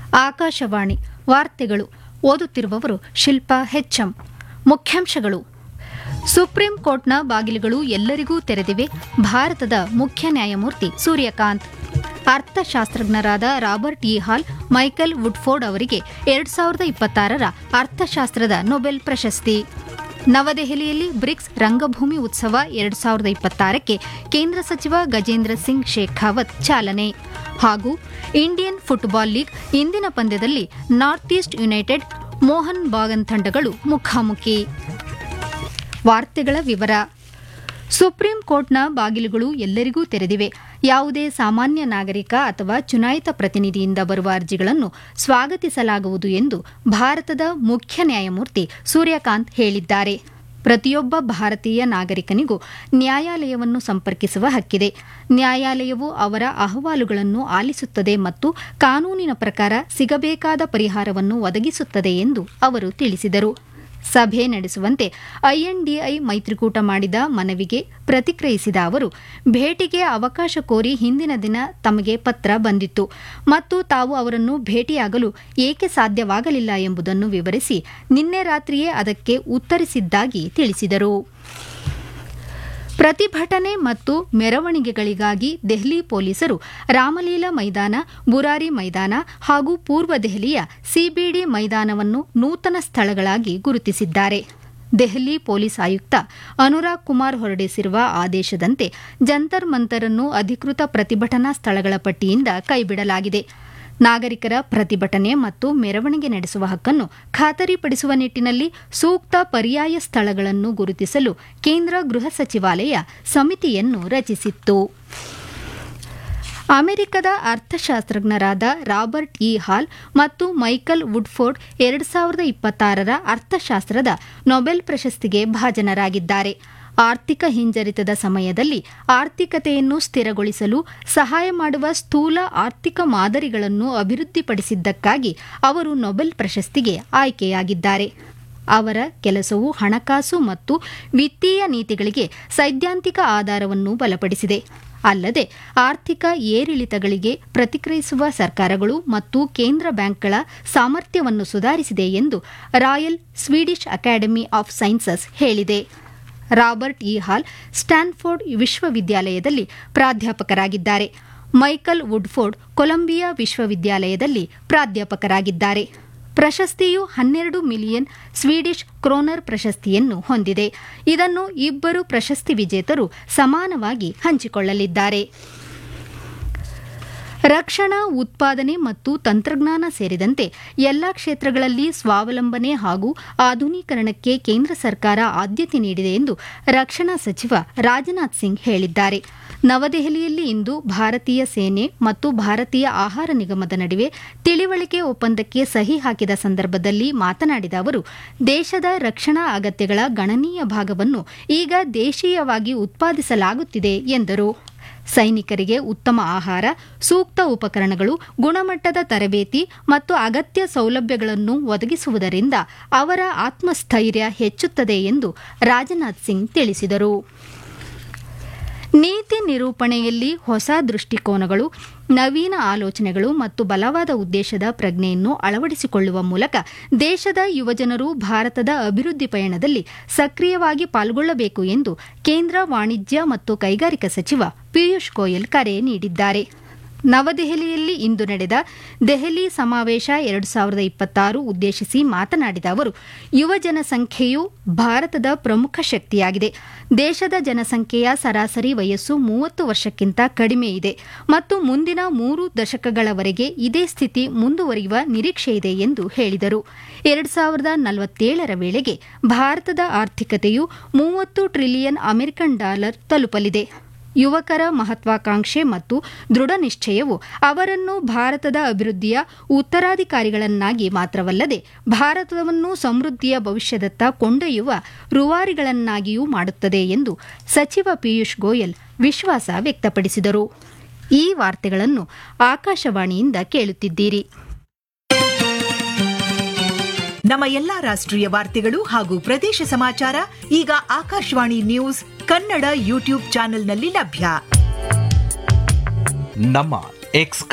ಆಕಾಶವಾಣಿ ವಾರ್ತೆಗಳು ಓದುತ್ತಿರುವವರು ಶಿಲ್ಪಾ ಹೆಚ್ಎಂ ಮುಖ್ಯಾಂಶಗಳು ಸುಪ್ರೀಂ ಕೋರ್ಟ್ನ ಬಾಗಿಲುಗಳು ಎಲ್ಲರಿಗೂ ತೆರೆದಿವೆ ಭಾರತದ ಮುಖ್ಯ ನ್ಯಾಯಮೂರ್ತಿ ಸೂರ್ಯಕಾಂತ್ ಅರ್ಥಶಾಸ್ತ್ರಜ್ಞರಾದ Robert E Hall Michael Woodford ಅವರಿಗೆ ಎರಡ್ ಸಾವಿರದ ಇಪ್ಪತ್ತಾರರ ಅರ್ಥಶಾಸ್ತ್ರದ ನೊಬೆಲ್ ಪ್ರಶಸ್ತಿ ನವದೆಹಲಿಯಲ್ಲಿ ಬ್ರಿಕ್ಸ್ ರಂಗಭೂಮಿ ಉತ್ಸವ ಎರಡ್ ಸಾವಿರದ ಇಪ್ಪತ್ತಾರಕ್ಕೆ ಕೇಂದ್ರ ಸಚಿವ ಗಜೇಂದ್ರ ಸಿಂಗ್ ಶೇಖಾವತ್ ಚಾಲನೆ ಹಾಗೂ ಇಂಡಿಯನ್ ಫುಟ್ಬಾಲ್ ಲೀಗ್ ಇಂದಿನ ಪಂದ್ಯದಲ್ಲಿ North East United Mohun Bagan ತಂಡಗಳು ಮುಖಾಮುಖಿ ವಾರ್ತೆಗಳ ವಿವರ ಸುಪ್ರೀಂ ಕೋರ್ಟ್ನ ಬಾಗಿಲುಗಳು ಎಲ್ಲರಿಗೂ ತೆರೆದಿವೆ ಯಾವುದೇ ಸಾಮಾನ್ಯ ನಾಗರಿಕ ಅಥವಾ ಚುನಾಯಿತ ಪ್ರತಿನಿಧಿಯಿಂದ ಬರುವ ಅರ್ಜಿಗಳನ್ನು ಸ್ವಾಗತಿಸಲಾಗುವುದು ಎಂದು ಭಾರತದ ಮುಖ್ಯ ನ್ಯಾಯಮೂರ್ತಿ ಸೂರ್ಯಕಾಂತ್ ಹೇಳಿದ್ದಾರೆ ಪ್ರತಿಯೊಬ್ಬ ಭಾರತೀಯ ನಾಗರಿಕನಿಗೂ ನ್ಯಾಯಾಲಯವನ್ನು ಸಂಪರ್ಕಿಸುವ ಹಕ್ಕಿದೆ ನ್ಯಾಯಾಲಯವು ಅವರ ಅಹವಾಲುಗಳನ್ನು ಆಲಿಸುತ್ತದೆ ಮತ್ತು ಕಾನೂನಿನ ಪ್ರಕಾರ ಸಿಗಬೇಕಾದ ಪರಿಹಾರವನ್ನು ಒದಗಿಸುತ್ತದೆ ಎಂದು ಅವರು ತಿಳಿಸಿದರು ಸಭೆ ನಡೆಸುವಂತೆ ಐಎನ್ಡಿಐ ಮೈತ್ರಿಕೂಟ ಮಾಡಿದ ಮನವಿಗೆ ಪ್ರತಿಕ್ರಿಯಿಸಿದ ಅವರು ಭೇಟಿಗೆ ಅವಕಾಶ ಕೋರಿ ಹಿಂದಿನ ದಿನ ತಮಗೆ ಪತ್ರ ಬಂದಿತ್ತು ಮತ್ತು ತಾವು ಅವರನ್ನು ಭೇಟಿಯಾಗಲು ಏಕೆ ಸಾಧ್ಯವಾಗಲಿಲ್ಲ ಎಂಬುದನ್ನು ವಿವರಿಸಿ ನಿನ್ನೆ ರಾತ್ರಿಯೇ ಅದಕ್ಕೆ ಉತ್ತರಿಸಿದ್ದಾಗಿ ತಿಳಿಸಿದರು ಪ್ರತಿಭಟನೆ ಮತ್ತು ಮೆರವಣಿಗೆಗಳಿಗಾಗಿ ದೆಹಲಿ ಪೊಲೀಸರು ರಾಮಲೀಲಾ ಮೈದಾನ ಬುರಾರಿ ಮೈದಾನ ಹಾಗೂ ಪೂರ್ವ ದೆಹಲಿಯ ಸಿಬಿಡಿ ಮೈದಾನವನ್ನು ನೂತನ ಸ್ಥಳಗಳಾಗಿ ಗುರುತಿಸಿದ್ದಾರೆ ದೆಹಲಿ ಪೊಲೀಸ್ ಆಯುಕ್ತ ಅನುರಾಗ್ ಕುಮಾರ್ ಹೊರಡಿಸಿರುವ ಆದೇಶದಂತೆ ಜಂತರ್ ಮಂತರ್ ಅನ್ನು ಅಧಿಕೃತ ಪ್ರತಿಭಟನಾ ಸ್ಥಳಗಳ ಪಟ್ಟಿಯಿಂದ ಕೈಬಿಡಲಾಗಿದೆ ನಾಗರಿಕರ ಪ್ರತಿಭಟನೆ ಮತ್ತು ಮೆರವಣಿಗೆ ನಡೆಸುವ ಹಕ್ಕನ್ನು ಖಾತರಿಪಡಿಸುವ ನಿಟ್ಟಿನಲ್ಲಿ ಸೂಕ್ತ ಪರ್ಯಾಯ ಸ್ಥಳಗಳನ್ನು ಗುರುತಿಸಲು ಕೇಂದ್ರ ಗೃಹ ಸಚಿವಾಲಯ ಸಮಿತಿಯನ್ನು ರಚಿಸಿತ್ತು ಅಮೆರಿಕದ ಅರ್ಥಶಾಸ್ತ್ರಜ್ಞರಾದ ರಾಬರ್ಟ್ ಇ ಹಾಲ್ ಮತ್ತು ಮೈಕಲ್ ವುಡ್ಫೋರ್ಡ್ ಎರಡು ಸಾವಿರದ ಇಪ್ಪತ್ತಾರರ ಅರ್ಥಶಾಸ್ತ್ರದ ನೊಬೆಲ್ ಪ್ರಶಸ್ತಿಗೆ ಭಾಜನರಾಗಿದ್ದಾರೆ ಆರ್ಥಿಕ ಹಿಂಜರಿತದ ಸಮಯದಲ್ಲಿ ಆರ್ಥಿಕತೆಯನ್ನು ಸ್ಥಿರಗೊಳಿಸಲು ಸಹಾಯ ಮಾಡುವ ಸ್ಥೂಲ ಆರ್ಥಿಕ ಮಾದರಿಗಳನ್ನು ಅಭಿವೃದ್ಧಿಪಡಿಸಿದ್ದಕ್ಕಾಗಿ ಅವರು ನೊಬೆಲ್ ಪ್ರಶಸ್ತಿಗೆ ಆಯ್ಕೆಯಾಗಿದ್ದಾರೆ ಅವರ ಕೆಲಸವು ಹಣಕಾಸು ಮತ್ತು ವಿತ್ತೀಯ ನೀತಿಗಳಿಗೆ ಸೈದ್ಧಾಂತಿಕ ಆಧಾರವನ್ನು ಬಲಪಡಿಸಿದೆ ಅಲ್ಲದೆ ಆರ್ಥಿಕ ಏರಿಳಿತಗಳಿಗೆ ಪ್ರತಿಕ್ರಿಯಿಸುವ ಸರ್ಕಾರಗಳು ಮತ್ತು ಕೇಂದ್ರ ಬ್ಯಾಂಕ್ಗಳ ಸಾಮರ್ಥ್ಯವನ್ನು ಸುಧಾರಿಸಿದೆ ಎಂದು Royal Swedish Academy of Sciences ಹೇಳಿದೆ ರಾಬರ್ಟ್ ಇ ಹಾಲ್ ಸ್ಟ್ಯಾನ್ಫೋರ್ಡ್ ವಿಶ್ವವಿದ್ಯಾಲಯದಲ್ಲಿ ಪ್ರಾಧ್ಯಾಪಕರಾಗಿದ್ದಾರೆ ಮೈಕಲ್ ವುಡ್ಫೋರ್ಡ್ ಕೊಲಂಬಿಯಾ ವಿಶ್ವವಿದ್ಯಾಲಯದಲ್ಲಿ ಪ್ರಾಧ್ಯಾಪಕರಾಗಿದ್ದಾರೆ ಪ್ರಶಸ್ತಿಯು ಹನ್ನೆರಡು ಮಿಲಿಯನ್ ಸ್ವೀಡಿಷ್ ಕ್ರೋನರ್ ಪ್ರಶಸ್ತಿಯನ್ನು ಹೊಂದಿದೆ ಇದನ್ನು ಇಬ್ಬರು ಪ್ರಶಸ್ತಿ ವಿಜೇತರು ಸಮಾನವಾಗಿ ಹಂಚಿಕೊಳ್ಳಲಿದ್ದಾರೆ ರಕ್ಷಣಾ ಉತ್ಪಾದನೆ ಮತ್ತು ತಂತ್ರಜ್ಞಾನ ಸೇರಿದಂತೆ ಎಲ್ಲಾ ಕ್ಷೇತ್ರಗಳಲ್ಲಿ ಸ್ವಾವಲಂಬನೆ ಹಾಗೂ ಆಧುನೀಕರಣಕ್ಕೆ ಕೇಂದ್ರ ಸರ್ಕಾರ ಆದ್ಯತೆ ನೀಡಿದೆ ಎಂದು ರಕ್ಷಣಾ ಸಚಿವ ರಾಜನಾಥ್ ಸಿಂಗ್ ಹೇಳಿದ್ದಾರೆ ನವದೆಹಲಿಯಲ್ಲಿ ಇಂದು ಭಾರತೀಯ ಸೇನೆ ಮತ್ತು ಭಾರತೀಯ ಆಹಾರ ನಿಗಮದ ನಡುವೆ ತಿಳಿವಳಿಕೆ ಒಪ್ಪಂದಕ್ಕೆ ಸಹಿ ಹಾಕಿದ ಸಂದರ್ಭದಲ್ಲಿ ಮಾತನಾಡಿದ ಅವರು ದೇಶದ ರಕ್ಷಣಾ ಅಗತ್ಯಗಳ ಗಣನೀಯ ಭಾಗವನ್ನು ಈಗ ದೇಶೀಯವಾಗಿ ಉತ್ಪಾದಿಸಲಾಗುತ್ತಿದೆ ಎಂದರು ಸೈನಿಕರಿಗೆ ಉತ್ತಮ ಆಹಾರ ಸೂಕ್ತ ಉಪಕರಣಗಳು ಗುಣಮಟ್ಟದ ತರಬೇತಿ ಮತ್ತು ಅಗತ್ಯ ಸೌಲಭ್ಯಗಳನ್ನು ಒದಗಿಸುವುದರಿಂದ ಅವರ ಆತ್ಮಸ್ಥೈರ್ಯ ಹೆಚ್ಚುತ್ತದೆ ಎಂದು ರಾಜನಾಥ್ ಸಿಂಗ್ ತಿಳಿಸಿದರು ನೀತಿ ನಿರೂಪಣೆಯಲ್ಲಿ ಹೊಸ ದೃಷ್ಟಿಕೋನಗಳು ನವೀನ ಆಲೋಚನೆಗಳು ಮತ್ತು ಬಲವಾದ ಉದ್ದೇಶದ ಪ್ರಜ್ಞೆಯನ್ನು ಅಳವಡಿಸಿಕೊಳ್ಳುವ ಮೂಲಕ ದೇಶದ ಯುವಜನರು ಭಾರತದ ಅಭಿವೃದ್ಧಿ ಪಯಣದಲ್ಲಿ ಸಕ್ರಿಯವಾಗಿ ಪಾಲ್ಗೊಳ್ಳಬೇಕು ಎಂದು ಕೇಂದ್ರ ವಾಣಿಜ್ಯ ಮತ್ತು ಕೈಗಾರಿಕಾ ಸಚಿವ ಪಿಯೂಷ್ ಗೋಯಲ್ ಕರೆ ನೀಡಿದ್ದಾರೆ ನವದೆಹಲಿಯಲ್ಲಿ ಇಂದು ನಡೆದ ದೆಹಲಿ ಸಮಾವೇಶ ಎರಡು ಸಾವಿರದ ಇಪ್ಪತ್ತಾರು ಉದ್ದೇಶಿಸಿ ಮಾತನಾಡಿದ ಅವರು ಯುವ ಜನಸಂಖ್ಯೆಯು ಭಾರತದ ಪ್ರಮುಖ ಶಕ್ತಿಯಾಗಿದೆ ದೇಶದ ಜನಸಂಖ್ಯೆಯ ಸರಾಸರಿ ವಯಸ್ಸು ಮೂವತ್ತು ವರ್ಷಕ್ಕಿಂತ ಕಡಿಮೆ ಇದೆ ಮತ್ತು ಮುಂದಿನ ಮೂರು ದಶಕಗಳವರೆಗೆ ಇದೇ ಸ್ಥಿತಿ ಮುಂದುವರಿಯುವ ನಿರೀಕ್ಷೆಯಿದೆ ಎಂದು ಹೇಳಿದರು ಎರಡು ಸಾವಿರದ ನಲವತ್ತೇಳರ ವೇಳೆಗೆ ಭಾರತದ ಆರ್ಥಿಕತೆಯು ಮೂವತ್ತು ಟ್ರಿಲಿಯನ್ ಅಮೆರಿಕನ್ ಡಾಲರ್ ತಲುಪಲಿದೆ ಯುವಕರ ಮಹತ್ವಾಕಾಂಕ್ಷೆ ಮತ್ತು ದೃಢ ನಿಶ್ಚಯವು ಅವರನ್ನು ಭಾರತದ ಅಭಿವೃದ್ಧಿಯ ಉತ್ತರಾಧಿಕಾರಿಗಳನ್ನಾಗಿ ಮಾತ್ರವಲ್ಲದೆ ಭಾರತವನ್ನು ಸಮೃದ್ಧಿಯ ಭವಿಷ್ಯದತ್ತ ಕೊಂಡೊಯ್ಯುವ ರೂವಾರಿಗಳನ್ನಾಗಿಯೂ ಮಾಡುತ್ತದೆ ಎಂದು ಸಚಿವ ಪಿಯೂಷ್ ಗೋಯಲ್ ವಿಶ್ವಾಸ ವ್ಯಕ್ತಪಡಿಸಿದರು ಈ ವಾರ್ತೆಗಳನ್ನು ಆಕಾಶವಾಣಿಯಿಂದ ಕೇಳುತ್ತಿದ್ದೀರಿ ನಮ್ಮ ಎಲ್ಲಾ ರಾಷ್ಟ್ರೀಯ ವಾರ್ತೆಗಳು ಹಾಗೂ ಪ್ರದೇಶ ಸಮಾಚಾರ ಈಗ ಆಕಾಶವಾಣಿ ನ್ಯೂಸ್ ಕನ್ನಡ ಯೂಟ್ಯೂಬ್ ಚಾನೆಲ್ನಲ್ಲಿ ಲಭ್ಯ ನಮ್ಮ ಎಕ್ಸ್